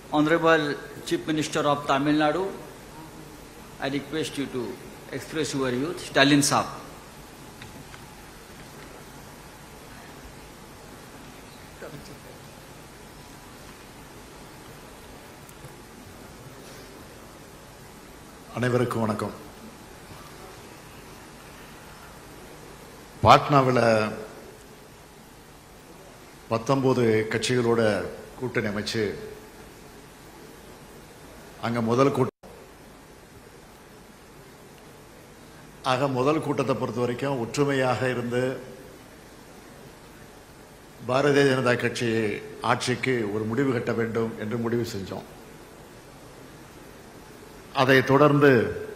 Honorable Chief Minister of Tamil Nadu, I request you to express your views. Stalin Saab. அனைவருக்கும் வணக்கம் பாட்னாவில் பத்தொன்பது கட்சிகளோட கூட்டணி அமைச்சு அங்க முதல் கூட்டம் ஆக முதல் கூட்டத்தை பொறுத்த வரைக்கும் ஒற்றுமையாக இருந்து பாரதிய ஜனதா கட்சி ஆட்சிக்கு ஒரு முடிவு கட்ட வேண்டும் என்று முடிவு செஞ்சோம் அதை தொடர்ந்து